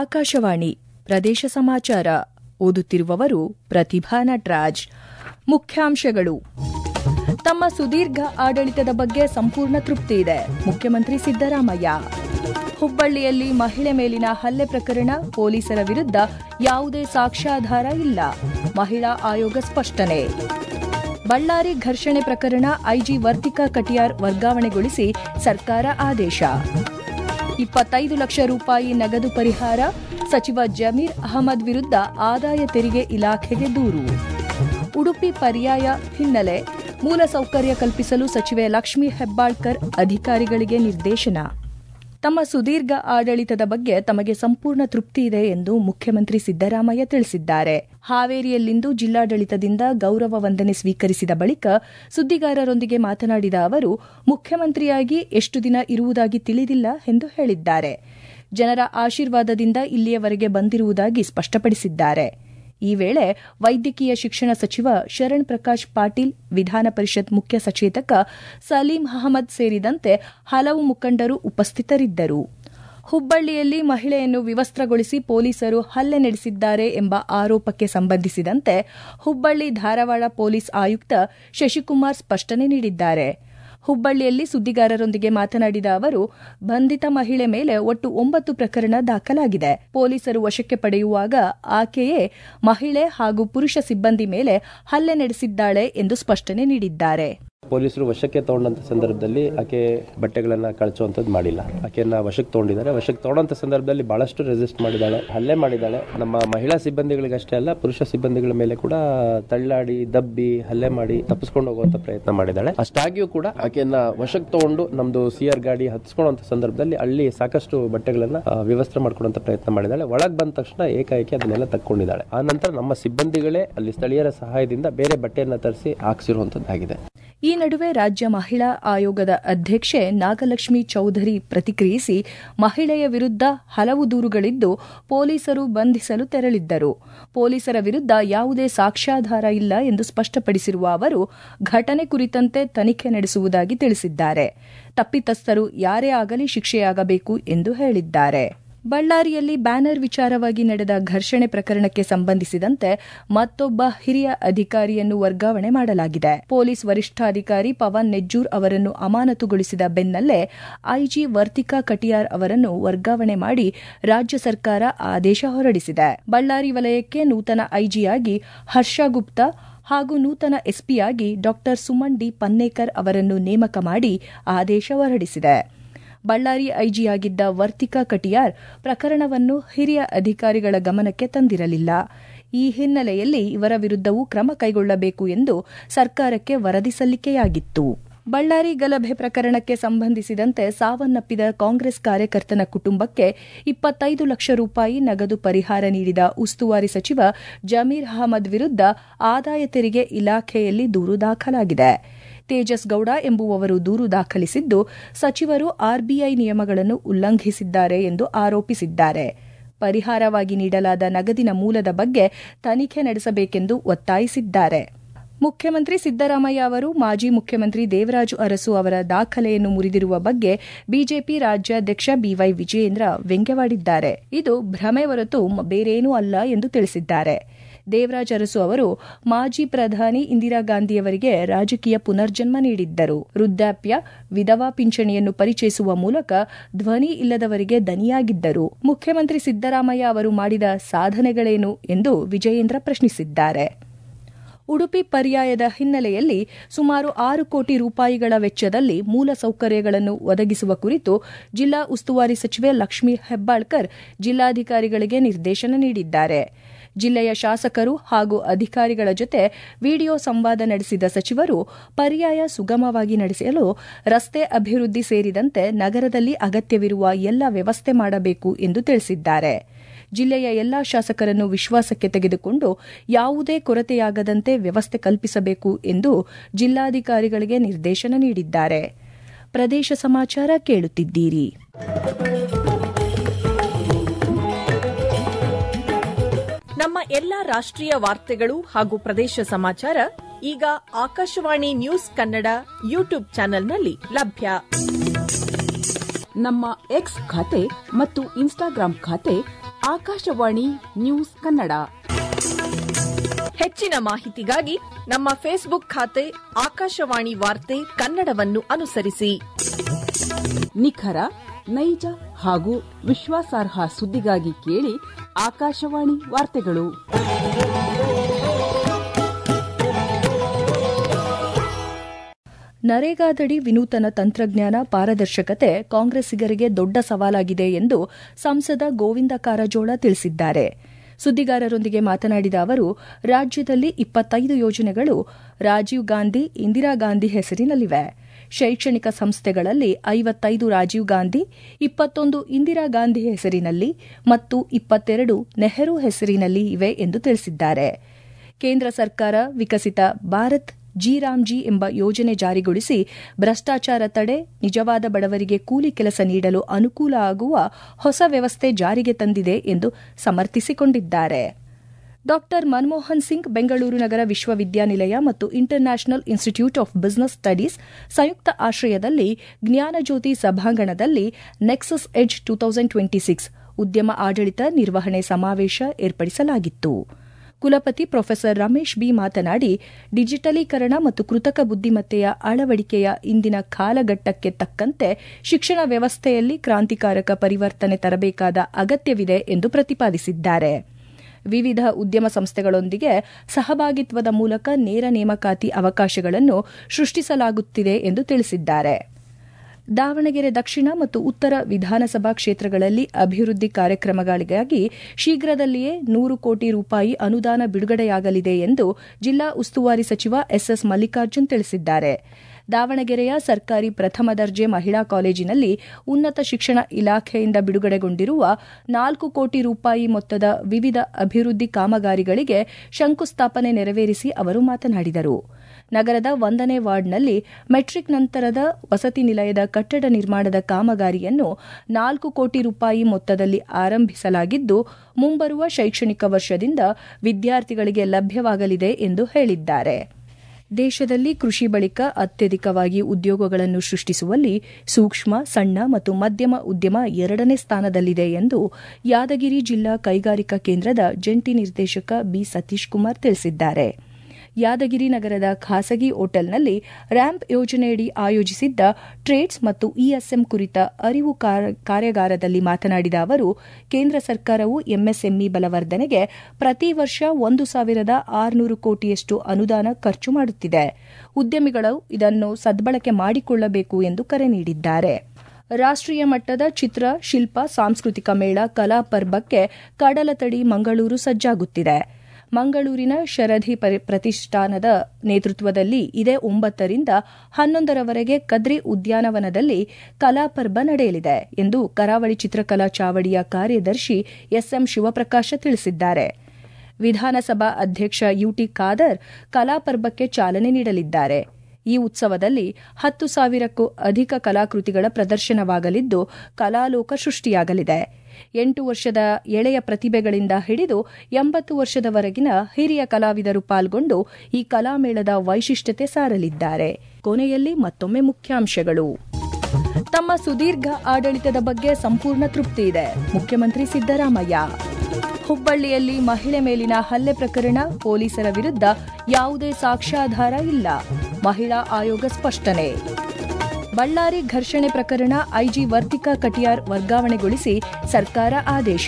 ಆಕಾಶವಾಣಿ ಪ್ರದೇಶ ಸಮಾಚಾರ ಓದುತ್ತಿರುವವರು ಪ್ರತಿಭಾ ನಟರಾಜ್ ಮುಖ್ಯಾಂಶಗಳು ತಮ್ಮ ಸುದೀರ್ಘ ಆಡಳಿತದ ಬಗ್ಗೆ ಸಂಪೂರ್ಣ ತೃಪ್ತಿ ಇದೆ ಮುಖ್ಯಮಂತ್ರಿ ಸಿದ್ದರಾಮಯ್ಯ ಹುಬ್ಬಳ್ಳಿಯಲ್ಲಿ ಮಹಿಳೆ ಮೇಲಿನ ಹಲ್ಲೆ ಪ್ರಕರಣ ಪೊಲೀಸರ ವಿರುದ್ಧ ಯಾವುದೇ ಸಾಕ್ಷ್ಯಾಧಾರ ಇಲ್ಲ ಮಹಿಳಾ ಆಯೋಗ ಸ್ಪಷ್ಟನೆ ಬಳ್ಳಾರಿ ಘರ್ಷಣೆ ಪ್ರಕರಣ ಐಜಿ ವರ್ತಿಕಾ ಕಟಿಯಾರ್ ವರ್ಗಾವಣೆಗೊಳಿಸಿ ಸರ್ಕಾರ ಆದೇಶ ಇಪ್ಪತ್ತೈದು ಲಕ್ಷ ರೂಪಾಯಿ ನಗದು ಪರಿಹಾರ ಸಚಿವ ಜಮೀರ್ ಅಹಮದ್ ವಿರುದ್ಧ ಆದಾಯ ತೆರಿಗೆ ಇಲಾಖೆಗೆ ದೂರು ಉಡುಪಿ ಪರ್ಯಾಯ ಹಿನ್ನೆಲೆ ಮೂಲಸೌಕರ್ಯ ಕಲ್ಪಿಸಲು ಸಚಿವೆ ಲಕ್ಷ್ಮೀ ಹೆಬ್ಬಾಳ್ಕರ್ ಅಧಿಕಾರಿಗಳಿಗೆ ನಿರ್ದೇಶನ ತಮ್ಮ ಸುದೀರ್ಘ ಆಡಳಿತದ ಬಗ್ಗೆ ತಮಗೆ ಸಂಪೂರ್ಣ ತೃಪ್ತಿ ಇದೆ ಎಂದು ಮುಖ್ಯಮಂತ್ರಿ ಸಿದ್ದರಾಮಯ್ಯ ತಿಳಿಸಿದ್ದಾರೆ ಹಾವೇರಿಯಲ್ಲಿಂದು ಜಿಲ್ಲಾಡಳಿತದಿಂದ ಗೌರವ ವಂದನೆ ಸ್ವೀಕರಿಸಿದ ಬಳಿಕ ಸುದ್ದಿಗಾರರೊಂದಿಗೆ ಮಾತನಾಡಿದ ಅವರು ಮುಖ್ಯಮಂತ್ರಿಯಾಗಿ ಎಷ್ಟು ದಿನ ಇರುವುದಾಗಿ ತಿಳಿದಿಲ್ಲ ಎಂದು ಹೇಳಿದ್ದಾರೆ ಜನರ ಆಶೀರ್ವಾದದಿಂದ ಇಲ್ಲಿಯವರೆಗೆ ಬಂದಿರುವುದಾಗಿ ಸ್ಪಷ್ಟಪಡಿಸಿದ್ದಾರೆ ಈ ವೇಳೆ ವೈದ್ಯಕೀಯ ಶಿಕ್ಷಣ ಸಚಿವ ಶರಣ್ ಪ್ರಕಾಶ್ ಪಾಟೀಲ್ ವಿಧಾನ ಪರಿಷತ್ ಮುಖ್ಯ ಸಚೇತಕ ಸಲೀಂ ಅಹಮದ್ ಸೇರಿದಂತೆ ಹಲವು ಮುಖಂಡರು ಉಪಸ್ಥಿತರಿದ್ದರು ಹುಬ್ಬಳ್ಳಿಯಲ್ಲಿ ಮಹಿಳೆಯನ್ನು ವಿವಸ್ತ್ರಗೊಳಿಸಿ ಪೊಲೀಸರು ಹಲ್ಲೆ ನಡೆಸಿದ್ದಾರೆ ಎಂಬ ಆರೋಪಕ್ಕೆ ಸಂಬಂಧಿಸಿದಂತೆ ಹುಬ್ಬಳ್ಳಿ ಧಾರವಾಡ ಪೊಲೀಸ್ ಆಯುಕ್ತ ಶಶಿಕುಮಾರ್ ಸ್ಪಷ್ಟನೆ ನೀಡಿದ್ದಾರೆ ಹುಬ್ಬಳ್ಳಿಯಲ್ಲಿ ಸುದ್ದಿಗಾರರೊಂದಿಗೆ ಮಾತನಾಡಿದ ಅವರು ಬಂಧಿತ ಮಹಿಳೆ ಮೇಲೆ ಒಟ್ಟು ಒಂಬತ್ತು ಪ್ರಕರಣ ದಾಖಲಾಗಿದೆ ಪೊಲೀಸರು ವಶಕ್ಕೆ ಪಡೆಯುವಾಗ ಆಕೆಯೇ ಮಹಿಳೆ ಹಾಗೂ ಪುರುಷ ಸಿಬ್ಬಂದಿ ಮೇಲೆ ಹಲ್ಲೆ ನಡೆಸಿದ್ದಾಳೆ ಎಂದು ಸ್ಪಷ್ಟನೆ ನೀಡಿದ್ದಾರೆ ಪೊಲೀಸರು ವಶಕ್ಕೆ ತಗೊಂಡಂತ ಸಂದರ್ಭದಲ್ಲಿ ಆಕೆ ಬಟ್ಟೆಗಳನ್ನ ಕಳಚುವಂತದ್ದು ಮಾಡಿಲ್ಲ ಆಕೆಯನ್ನ ವಶಕ್ಕೆ ತಗೊಂಡಿದ್ದಾರೆ ವಶಕ್ಕೆ ತಗೊಂಡಂತ ಸಂದರ್ಭದಲ್ಲಿ ಬಹಳಷ್ಟು ರೆಸಿಸ್ಟ್ ಮಾಡಿದ್ದಾಳೆ ಹಲ್ಲೆ ಮಾಡಿದ್ದಾಳೆ ನಮ್ಮ ಮಹಿಳಾ ಸಿಬ್ಬಂದಿಗಳಿಗಷ್ಟೇ ಅಲ್ಲ ಪುರುಷ ಸಿಬ್ಬಂದಿಗಳ ಮೇಲೆ ಕೂಡ ತಳ್ಳಾಡಿ ದಬ್ಬಿ ಹಲ್ಲೆ ಮಾಡಿ ತಪ್ಪಿಸ್ಕೊಂಡು ಹೋಗುವಂತ ಪ್ರಯತ್ನ ಮಾಡಿದ್ದಾಳೆ ಅಷ್ಟಾಗಿಯೂ ಕೂಡ ಆಕೆಯನ್ನ ವಶಕ್ಕೆ ತಗೊಂಡು ನಮ್ದು ಸಿಆರ್ ಗಾಡಿ ಹತ್ಸ್ಕೊಳ್ಳುವಂತ ಸಂದರ್ಭದಲ್ಲಿ ಅಲ್ಲಿ ಸಾಕಷ್ಟು ಬಟ್ಟೆಗಳನ್ನ ಆ, ವ್ಯವಸ್ಥೆ ಮಾಡ್ಕೊಳ್ಳುವಂತ ಪ್ರಯತ್ನ ಮಾಡಿದ್ದಾಳೆ ಒಳಗ್ ಬಂದ ತಕ್ಷಣ ಏಕಾಏಕಿ ಅದನ್ನೆಲ್ಲ ತಕ್ಕೊಂಡಿದ್ದಾಳೆ ಆ ನಂತರ ನಮ್ಮ ಸಿಬ್ಬಂದಿಗಳೇ ಅಲ್ಲಿ ಸ್ಥಳೀಯರ ಸಹಾಯದಿಂದ ಬೇರೆ ಬಟ್ಟೆಯನ್ನ ತರಿಸಿ ಹಾಕ್ಸಿರುವಂತದ್ದಾಗಿದೆ ಈ ನಡುವೆ ರಾಜ್ಯ ಮಹಿಳಾ ಆಯೋಗದ ಅಧ್ಯಕ್ಷೆ ನಾಗಲಕ್ಷ್ಮಿ ಚೌಧರಿ ಪ್ರತಿಕ್ರಿಯಿಸಿ ಮಹಿಳೆಯ ವಿರುದ್ಧ ಹಲವು ದೂರುಗಳಿದ್ದು ಪೊಲೀಸರು ಬಂಧಿಸಲು ತೆರಳಿದ್ದರು ಪೊಲೀಸರ ವಿರುದ್ಧ ಯಾವುದೇ ಸಾಕ್ಷ್ಯಾಧಾರ ಇಲ್ಲ ಎಂದು ಸ್ಪಷ್ಟಪಡಿಸಿರುವ ಅವರು ಘಟನೆ ಕುರಿತಂತೆ ತನಿಖೆ ನಡೆಸುವುದಾಗಿ ತಿಳಿಸಿದ್ದಾರೆ ತಪ್ಪಿತಸ್ಥರು ಯಾರೇ ಆಗಲಿ ಶಿಕ್ಷೆಯಾಗಬೇಕು ಎಂದು ಹೇಳಿದ್ದಾರೆ ಬಳ್ಳಾರಿಯಲ್ಲಿ ಬ್ಯಾನರ್ ವಿಚಾರವಾಗಿ ನಡೆದ ಘರ್ಷಣೆ ಪ್ರಕರಣಕ್ಕೆ ಸಂಬಂಧಿಸಿದಂತೆ ಮತ್ತೊಬ್ಬ ಹಿರಿಯ ಅಧಿಕಾರಿಯನ್ನು ವರ್ಗಾವಣೆ ಮಾಡಲಾಗಿದೆ ಪೊಲೀಸ್ ವರಿಷ್ಠಾಧಿಕಾರಿ ಪವನ್ ನೆಜ್ಜೂರ್ ಅವರನ್ನು ಅಮಾನತುಗೊಳಿಸಿದ ಬೆನ್ನಲ್ಲೇ ಐಜಿ ವರ್ತಿಕಾ ಕಟಿಯಾರ್ ಅವರನ್ನು ವರ್ಗಾವಣೆ ಮಾಡಿ ರಾಜ್ಯ ಸರ್ಕಾರ ಆದೇಶ ಹೊರಡಿಸಿದೆ ಬಳ್ಳಾರಿ ವಲಯಕ್ಕೆ ನೂತನ ಐಜಿಯಾಗಿ ಹರ್ಷ ಗುಪ್ತಾ ಹಾಗೂ ನೂತನ ಎಸ್ಪಿಯಾಗಿ ಡಾ ಸುಮನ್ ಡಿ ಪನ್ನೇಕರ್ ಅವರನ್ನು ನೇಮಕ ಮಾಡಿ ಆದೇಶ ಹೊರಡಿಸಿದೆ ಬಳ್ಳಾರಿ ಐಜಿಯಾಗಿದ್ದ ವರ್ತಿಕಾ ಕಟಿಯಾರ್ ಪ್ರಕರಣವನ್ನು ಹಿರಿಯ ಅಧಿಕಾರಿಗಳ ಗಮನಕ್ಕೆ ತಂದಿರಲಿಲ್ಲ ಈ ಹಿನ್ನೆಲೆಯಲ್ಲಿ ಇವರ ವಿರುದ್ದವೂ ಕ್ರಮ ಕೈಗೊಳ್ಳಬೇಕು ಎಂದು ಸರ್ಕಾರಕ್ಕೆ ವರದಿ ಸಲ್ಲಿಕೆಯಾಗಿತ್ತು ಬಳ್ಳಾರಿ ಗಲಭೆ ಪ್ರಕರಣಕ್ಕೆ ಸಂಬಂಧಿಸಿದಂತೆ ಸಾವನ್ನಪ್ಪಿದ ಕಾಂಗ್ರೆಸ್ ಕಾರ್ಯಕರ್ತನ ಕುಟುಂಬಕ್ಕೆ ಇಪ್ಪತ್ತೈದು ಲಕ್ಷ ರೂಪಾಯಿ ನಗದು ಪರಿಹಾರ ನೀಡಿದ ಉಸ್ತುವಾರಿ ಸಚಿವ ಜಮೀರ್ ಅಹಮದ್ ವಿರುದ್ಧ ಆದಾಯ ತೆರಿಗೆ ಇಲಾಖೆಯಲ್ಲಿ ದೂರು ದಾಖಲಾಗಿದೆ ತೇಜಸ್ ಗೌಡ ಎಂಬುವವರು ದೂರು ದಾಖಲಿಸಿದ್ದು ಸಚಿವರು ಆರ್ಬಿಐ ನಿಯಮಗಳನ್ನು ಉಲ್ಲಂಘಿಸಿದ್ದಾರೆ ಎಂದು ಆರೋಪಿಸಿದ್ದಾರೆ ಪರಿಹಾರವಾಗಿ ನೀಡಲಾದ ನಗದಿನ ಮೂಲದ ಬಗ್ಗೆ ತನಿಖೆ ನಡೆಸಬೇಕೆಂದು ಒತ್ತಾಯಿಸಿದ್ದಾರೆ ಮುಖ್ಯಮಂತ್ರಿ ಸಿದ್ದರಾಮಯ್ಯ ಅವರು ಮಾಜಿ ಮುಖ್ಯಮಂತ್ರಿ ದೇವರಾಜು ಅರಸು ಅವರ ದಾಖಲೆಯನ್ನು ಮುರಿದಿರುವ ಬಗ್ಗೆ ಬಿಜೆಪಿ ರಾಜ್ಯಾಧ್ಯಕ್ಷ ಬಿವೈ ವಿಜಯೇಂದ್ರ ವ್ಯಂಗ್ಯವಾಡಿದ್ದಾರೆ ಇದು ಭ್ರಮೆ ಹೊರತು ಬೇರೇನೂ ಅಲ್ಲ ಎಂದು ತಿಳಿಸಿದ್ದಾರೆ ದೇವರಾಜ್ ಅರಸು ಅವರು ಮಾಜಿ ಪ್ರಧಾನಿ ಇಂದಿರಾ ಗಾಂಧಿಯವರಿಗೆ ರಾಜಕೀಯ ಪುನರ್ಜನ್ಮ ನೀಡಿದ್ದರು ವೃದ್ಧಾಪ್ಯ ವಿಧವಾ ಪಿಂಚಣಿಯನ್ನು ಪರಿಚಯಿಸುವ ಮೂಲಕ ಧ್ವನಿ ಇಲ್ಲದವರಿಗೆ ದನಿಯಾಗಿದ್ದರು ಮುಖ್ಯಮಂತ್ರಿ ಸಿದ್ದರಾಮಯ್ಯ ಅವರು ಮಾಡಿದ ಸಾಧನೆಗಳೇನು ಎಂದು ವಿಜಯೇಂದ್ರ ಪ್ರಶ್ನಿಸಿದ್ದಾರೆ ಉಡುಪಿ ಪರ್ಯಾಯದ ಹಿನ್ನೆಲೆಯಲ್ಲಿ ಸುಮಾರು ಆರು ಕೋಟಿ ರೂಪಾಯಿಗಳ ವೆಚ್ಚದಲ್ಲಿ ಮೂಲ ಸೌಕರ್ಯಗಳನ್ನು ಒದಗಿಸುವ ಕುರಿತು ಜಿಲ್ಲಾ ಉಸ್ತುವಾರಿ ಸಚಿವೆ ಲಕ್ಷ್ಮೀ ಹೆಬ್ಬಾಳ್ಕರ್ ಜಿಲ್ಲಾಧಿಕಾರಿಗಳಿಗೆ ನಿರ್ದೇಶನ ನೀಡಿದ್ದಾರೆ ಜಿಲ್ಲೆಯ ಶಾಸಕರು ಹಾಗೂ ಅಧಿಕಾರಿಗಳ ಜೊತೆ ವಿಡಿಯೋ ಸಂವಾದ ನಡೆಸಿದ ಸಚಿವರು ಪರ್ಯಾಯ ಸುಗಮವಾಗಿ ನಡೆಸಲು ರಸ್ತೆ ಅಭಿವೃದ್ಧಿ ಸೇರಿದಂತೆ ನಗರದಲ್ಲಿ ಅಗತ್ಯವಿರುವ ಎಲ್ಲ ವ್ಯವಸ್ಥೆ ಮಾಡಬೇಕು ಎಂದು ತಿಳಿಸಿದ್ದಾರೆ ಜಿಲ್ಲೆಯ ಎಲ್ಲಾ ಶಾಸಕರನ್ನು ವಿಶ್ವಾಸಕ್ಕೆ ತೆಗೆದುಕೊಂಡು ಯಾವುದೇ ಕೊರತೆಯಾಗದಂತೆ ವ್ಯವಸ್ಥೆ ಕಲ್ಪಿಸಬೇಕು ಎಂದು ಜಿಲ್ಲಾಧಿಕಾರಿಗಳಿಗೆ ನಿರ್ದೇಶನ ನೀಡಿದ್ದಾರೆ ಪ್ರದೇಶ ಸಮಾಚಾರ ಕೇಳುತ್ತಿದ್ದೀರಿ ನಮ್ಮ ಎಲ್ಲಾ ರಾಷ್ಟ್ರೀಯ ವಾರ್ತೆಗಳು ಹಾಗೂ ಪ್ರದೇಶ ಸಮಾಚಾರ ಈಗ ಆಕಾಶವಾಣಿ ನ್ಯೂಸ್ ಕನ್ನಡ ಯೂಟ್ಯೂಬ್ ಚಾನೆಲ್ನಲ್ಲಿ ಲಭ್ಯ ನಮ್ಮ ಎಕ್ಸ್ ಖಾತೆ ಮತ್ತು ಇನ್ಸ್ಟಾಗ್ರಾಂ ಖಾತೆ ಆಕಾಶವಾಣಿ ನ್ಯೂಸ್ ಕನ್ನಡ ಹೆಚ್ಚಿನ ಮಾಹಿತಿಗಾಗಿ ನಮ್ಮ ಫೇಸ್ಬುಕ್ ಖಾತೆ ಆಕಾಶವಾಣಿ ವಾರ್ತೆ ಕನ್ನಡವನ್ನು ಅನುಸರಿಸಿ ನಿಖರ ನೈಜ ಹಾಗೂ ವಿಶ್ವಾಸಾರ್ಹ ಸುದ್ದಿಗಾಗಿ ಕೇಳಿ ಆಕಾಶವಾಣಿ ವಾರ್ತೆಗಳು ನರೇಗಾದಡಿ ವಿನೂತನ ತಂತ್ರಜ್ಞಾನ ಪಾರದರ್ಶಕತೆ ಕಾಂಗ್ರೆಸ್ಸಿಗರಿಗೆ ದೊಡ್ಡ ಸವಾಲಾಗಿದೆ ಎಂದು ಸಂಸದ ಗೋವಿಂದ ಕಾರಜೋಳ ತಿಳಿಸಿದ್ದಾರೆ ಸುದ್ದಿಗಾರರೊಂದಿಗೆ ಮಾತನಾಡಿದ ಅವರು ರಾಜ್ಯದಲ್ಲಿ ಇಪ್ಪತ್ತೈದು ಯೋಜನೆಗಳು ರಾಜೀವ್ ಗಾಂಧಿ ಇಂದಿರಾ ಗಾಂಧಿ ಹೆಸರಿನಲ್ಲಿವೆ ಶೈಕ್ಷಣಿಕ ಸಂಸ್ಥೆಗಳಲ್ಲಿ ಐವತ್ತೈದು ರಾಜೀವ್ ಗಾಂಧಿ ಇಪ್ಪತ್ತೊಂದು ಇಂದಿರಾ ಗಾಂಧಿ ಹೆಸರಿನಲ್ಲಿ ಮತ್ತು ಇಪ್ಪತ್ತೆರಡು ನೆಹರು ಹೆಸರಿನಲ್ಲಿ ಇವೆ ಎಂದು ತಿಳಿಸಿದ್ದಾರೆ ಕೇಂದ್ರ ಸರ್ಕಾರ ವಿಕಸಿತ ಭಾರತ್ ಜಿ ರಾಮ್ಜಿ ಎಂಬ ಯೋಜನೆ ಜಾರಿಗೊಳಿಸಿ ಭ್ರಷ್ಟಾಚಾರ ತಡೆ ನಿಜವಾದ ಬಡವರಿಗೆ ಕೂಲಿ ಕೆಲಸ ನೀಡಲು ಅನುಕೂಲ ಆಗುವ ಹೊಸ ವ್ಯವಸ್ಥೆ ಜಾರಿಗೆ ತಂದಿದೆ ಎಂದು ಸಮರ್ಥಿಸಿಕೊಂಡಿದ್ದಾರೆ ಡಾ ಮನಮೋಹನ್ ಸಿಂಗ್ ಬೆಂಗಳೂರು ನಗರ ವಿಶ್ವವಿದ್ಯಾನಿಲಯ ಮತ್ತು International Institute of Business Studies ಸಂಯುಕ್ತ ಆಶ್ರಯದಲ್ಲಿ ಜ್ಞಾನಜ್ಯೋತಿ ಸಭಾಂಗಣದಲ್ಲಿ Nexus Edge two thousand twenty six ಉದ್ಯಮ ಆಡಳಿತ ನಿರ್ವಹಣೆ ಸಮಾವೇಶ ಏರ್ಪಡಿಸಲಾಗಿತ್ತು ಕುಲಪತಿ ಪ್ರೊಫೆಸರ್ ರಮೇಶ್ ಬಿ ಮಾತನಾಡಿ ಡಿಜಿಟಲೀಕರಣ ಮತ್ತು ಕೃತಕ ಬುದ್ದಿಮತ್ತೆಯ ಅಳವಡಿಕೆಯ ಇಂದಿನ ಕಾಲಘಟ್ಟಕ್ಕೆ ತಕ್ಕಂತೆ ಶಿಕ್ಷಣ ವ್ಯವಸ್ಥೆಯಲ್ಲಿ ಕ್ರಾಂತಿಕಾರಕ ಪರಿವರ್ತನೆ ತರಬೇಕಾದ ಅಗತ್ಯವಿದೆ ಎಂದು ಪ್ರತಿಪಾದಿಸಿದ್ದಾರೆ ವಿವಿಧ ಉದ್ಯಮ ಸಂಸ್ಥೆಗಳೊಂದಿಗೆ ಸಹಭಾಗಿತ್ವದ ಮೂಲಕ ನೇರ ನೇಮಕಾತಿ ಅವಕಾಶಗಳನ್ನು ಸೃಷ್ಟಿಸಲಾಗುತ್ತಿದೆ ಎಂದು ತಿಳಿಸಿದ್ದಾರೆ ದಾವಣಗೆರೆ ದಕ್ಷಿಣ ಮತ್ತು ಉತ್ತರ ವಿಧಾನಸಭಾ ಕ್ಷೇತ್ರಗಳಲ್ಲಿ ಅಭಿವೃದ್ಧಿ ಕಾರ್ಯಕ್ರಮಗಳಿಗಾಗಿ ಶೀಘ್ರದಲ್ಲಿಯೇ ನೂರು ಕೋಟಿ ರೂಪಾಯಿ ಅನುದಾನ ಬಿಡುಗಡೆಯಾಗಲಿದೆ ಎಂದು ಜಿಲ್ಲಾ ಉಸ್ತುವಾರಿ ಸಚಿವ ಎಸ್ಎಸ್ ಮಲ್ಲಿಕಾರ್ಜುನ್ ತಿಳಿಸಿದ್ದಾರೆ ದಾವಣಗೆರೆಯ ಸರ್ಕಾರಿ ಪ್ರಥಮ ದರ್ಜೆ ಮಹಿಳಾ ಕಾಲೇಜಿನಲ್ಲಿ ಉನ್ನತ ಶಿಕ್ಷಣ ಇಲಾಖೆಯಿಂದ ಬಿಡುಗಡೆಗೊಂಡಿರುವ ನಾಲ್ಕು ಕೋಟಿ ರೂಪಾಯಿ ಮೊತ್ತದ ವಿವಿಧ ಅಭಿವೃದ್ಧಿ ಕಾಮಗಾರಿಗಳಿಗೆ ಶಂಕುಸ್ಥಾಪನೆ ನೆರವೇರಿಸಿ ಅವರು ಮಾತನಾಡಿದರು ನಗರದ ಒಂದನೇ ವಾರ್ಡ್ನಲ್ಲಿ ಮೆಟ್ರಿಕ್ ನಂತರದ ವಸತಿ ನಿಲಯದ ಕಟ್ಟಡ ನಿರ್ಮಾಣದ ಕಾಮಗಾರಿಯನ್ನು ನಾಲ್ಕು ಕೋಟಿ ರೂಪಾಯಿ ಮೊತ್ತದಲ್ಲಿ ಆರಂಭಿಸಲಾಗಿದ್ದು ಮುಂಬರುವ ಶೈಕ್ಷಣಿಕ ವರ್ಷದಿಂದ ವಿದ್ಯಾರ್ಥಿಗಳಿಗೆ ಲಭ್ಯವಾಗಲಿದೆ ಎಂದು ಹೇಳಿದ್ದಾರೆ ದೇಶದಲ್ಲಿ ಕೃಷಿ ಬಳಿಕ ಅತ್ಯಧಿಕವಾಗಿ ಉದ್ಯೋಗಗಳನ್ನು ಸೃಷ್ಟಿಸುವಲ್ಲಿ ಸೂಕ್ಷ್ಮ ಸಣ್ಣ ಮತ್ತು ಮಧ್ಯಮ ಉದ್ಯಮ ಎರಡನೇ ಸ್ಥಾನದಲ್ಲಿದೆ ಎಂದು ಯಾದಗಿರಿ ಜಿಲ್ಲಾ ಕೈಗಾರಿಕಾ ಕೇಂದ್ರದ ಜಂಟಿ ನಿರ್ದೇಶಕ ಬಿ ಸತೀಶ್ ಕುಮಾರ್ ತಿಳಿಸಿದ್ದಾರೆ ಯಾದಗಿರಿ ನಗರದ ಖಾಸಗಿ ಹೋಟೆಲ್ನಲ್ಲಿ ರ್ಯಾಂಪ್ ಯೋಜನೆಯಡಿ ಆಯೋಜಿಸಿದ್ದ ಟ್ರೇಡ್ಸ್ ಮತ್ತು ಇಎಸ್ಎಂ ಕುರಿತ ಅರಿವು ಕಾರ್ಯಾಗಾರದಲ್ಲಿ ಮಾತನಾಡಿದ ಅವರು ಕೇಂದ್ರ ಸರ್ಕಾರವು ಎಂಎಸ್ಎಂಇ ಬಲವರ್ಧನೆಗೆ ಪ್ರತಿ ವರ್ಷ ಒಂದು ಸಾವಿರದ ಆರುನೂರು ಕೋಟಿಯಷ್ಟು ಅನುದಾನ ಖರ್ಚು ಮಾಡುತ್ತಿದೆ ಉದ್ಯಮಿಗಳು ಇದನ್ನು ಸದ್ಬಳಕೆ ಮಾಡಿಕೊಳ್ಳಬೇಕು ಎಂದು ಕರೆ ನೀಡಿದ್ದಾರೆ ರಾಷ್ಟ್ರೀಯ ಮಟ್ಟದ ಚಿತ್ರ ಶಿಲ್ಪ ಸಾಂಸ್ಕೃತಿಕ ಮೇಳ ಕಲಾ ಪರ್ಬಕ್ಕೆ ಕಡಲತಡಿ ಮಂಗಳೂರು ಸಜ್ಜಾಗುತ್ತಿದೆ ಮಂಗಳೂರಿನ ಶರಧಿ ಪ್ರತಿಷ್ಠಾನದ ನೇತೃತ್ವದಲ್ಲಿ ಇದೇ ಒಂಬತ್ತರಿಂದ ಹನ್ನೊಂದರವರೆಗೆ ಕದ್ರಿ ಉದ್ಯಾನವನದಲ್ಲಿ ಕಲಾಪರ್ಬ ನಡೆಯಲಿದೆ ಎಂದು ಕರಾವಳಿ ಚಿತ್ರಕಲಾ ಚಾವಡಿಯ ಕಾರ್ಯದರ್ಶಿ ಎಸ್ಎಂ ಶಿವಪ್ರಕಾಶ ತಿಳಿಸಿದ್ದಾರೆ ವಿಧಾನಸಭಾ ಅಧ್ಯಕ್ಷ ಯುಟಿ ಖಾದರ್ ಕಲಾಪರ್ಬಕ್ಕೆ ಚಾಲನೆ ನೀಡಲಿದ್ದಾರೆ ಈ ಉತ್ಸವದಲ್ಲಿ ಹತ್ತು ಸಾವಿರಕ್ಕೂ ಅಧಿಕ ಕಲಾಕೃತಿಗಳ ಪ್ರದರ್ಶನವಾಗಲಿದ್ದು ಕಲಾಲೋಕ ಸೃಷ್ಟಿಯಾಗಲಿದೆ ಎಂಟು ವರ್ಷದ ಎಳೆಯ ಪ್ರತಿಭೆಗಳಿಂದ ಹಿಡಿದು ಎಂಬತ್ತು ವರ್ಷದವರೆಗಿನ ಹಿರಿಯ ಕಲಾವಿದರು ಪಾಲ್ಗೊಂಡು ಈ ಕಲಾಮೇಳದ ವೈಶಿಷ್ಟ್ಯತೆ ಸಾರಲಿದ್ದಾರೆ ಕೊನೆಯಲ್ಲಿ ಮತ್ತೊಮ್ಮೆ ಮುಖ್ಯಾಂಶಗಳು ತಮ್ಮ ಸುದೀರ್ಘ ಆಡಳಿತದ ಬಗ್ಗೆ ಸಂಪೂರ್ಣ ತೃಪ್ತಿ ಇದೆ ಮುಖ್ಯಮಂತ್ರಿ ಸಿದ್ದರಾಮಯ್ಯ ಹುಬ್ಬಳ್ಳಿಯಲ್ಲಿ ಮಹಿಳೆ ಮೇಲಿನ ಹಲ್ಲೆ ಪ್ರಕರಣ ಪೊಲೀಸರ ವಿರುದ್ಧ ಯಾವುದೇ ಸಾಕ್ಷ್ಯಾಧಾರ ಇಲ್ಲ ಮಹಿಳಾ ಆಯೋಗ ಸ್ಪಷ್ಟನೆ ಬಳ್ಳಾರಿ ಘರ್ಷಣೆ ಪ್ರಕರಣ ಐಜಿ ವರ್ತಿಕಾ ಕಟಿಯಾರ್ ವರ್ಗಾವಣೆಗೊಳಿಸಿ ಸರ್ಕಾರ ಆದೇಶ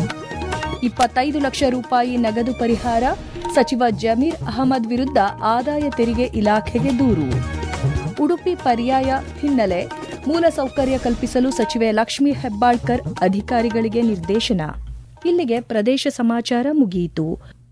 ಇಪ್ಪತ್ತೈದು ಲಕ್ಷ ರೂಪಾಯಿ ನಗದು ಪರಿಹಾರ ಸಚಿವ ಜಮೀರ್ ಅಹಮದ್ ವಿರುದ್ಧ ಆದಾಯ ತೆರಿಗೆ ಇಲಾಖೆಗೆ ದೂರು ಉಡುಪಿ ಪರ್ಯಾಯ ಹಿನ್ನೆಲೆ ಮೂಲಸೌಕರ್ಯ ಕಲ್ಪಿಸಲು ಸಚಿವೆ ಲಕ್ಷ್ಮೀ ಹೆಬ್ಬಾಳ್ಕರ್ ಅಧಿಕಾರಿಗಳಿಗೆ ನಿರ್ದೇಶನ ಇಲ್ಲಿಗೆ ಪ್ರದೇಶ ಸಮಾಚಾರ ಮುಗಿಯಿತು